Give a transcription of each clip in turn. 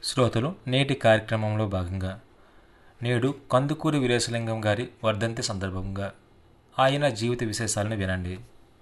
శ్రోతలు నేటి కార్యక్రమంలో భాగంగా నేడు కందుకూరి వీరేశలింగం గారి వర్ధంతి సందర్భంగా ఆయన జీవిత విశేషాలను వినండి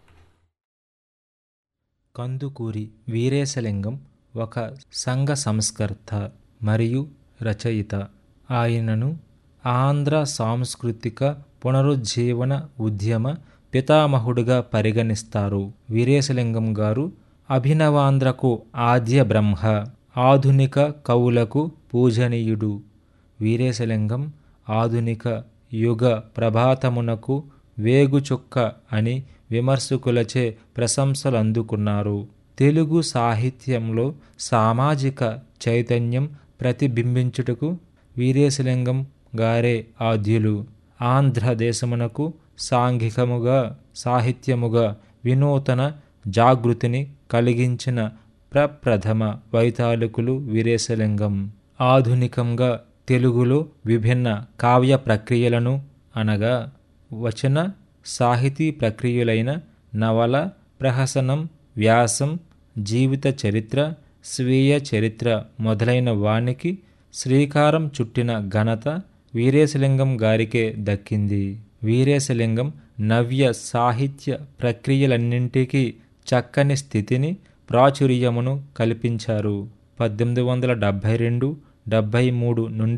కందుకూరి వీరేశలింగం ఒక సంఘ సంస్కర్త మరియు రచయిత ఆయనను ఆంధ్ర సాంస్కృతిక పునరుజ్జీవన ఉద్యమ పితామహుడుగా పరిగణిస్తారు వీరేశలింగం గారు అభినవాంధ్రకు ఆద్య బ్రహ్మ ఆధునిక కవులకు పూజనీయుడు వీరేశలింగం ఆధునిక యుగ ప్రభాతమునకు వేగుచుక్క అని విమర్శకులచే ప్రశంసలు అందుకున్నారు తెలుగు సాహిత్యంలో సామాజిక చైతన్యం ప్రతిబింబించుటకు వీరేశలింగం గారే ఆద్యులు ఆంధ్రదేశమునకు సాంఘికముగా సాహిత్యముగా వినూతన జాగృతిని కలిగించిన ప్రప్రథమ వైతాళికులు వీరేశలింగం ఆధునికంగా తెలుగులో విభిన్న కావ్య ప్రక్రియలను అనగా వచన సాహితీ ప్రక్రియలైన నవల ప్రహసనం వ్యాసం జీవిత చరిత్ర స్వీయ చరిత్ర మొదలైన వానికి శ్రీకారం చుట్టిన ఘనత వీరేశలింగం గారికే దక్కింది వీరేశలింగం నవ్య సాహిత్య ప్రక్రియలన్నింటికీ చక్కని స్థితిని ప్రాచుర్యమును కల్పించారు పద్దెనిమిది వందల డెబ్భై రెండు డెబ్భై మూడు నుండి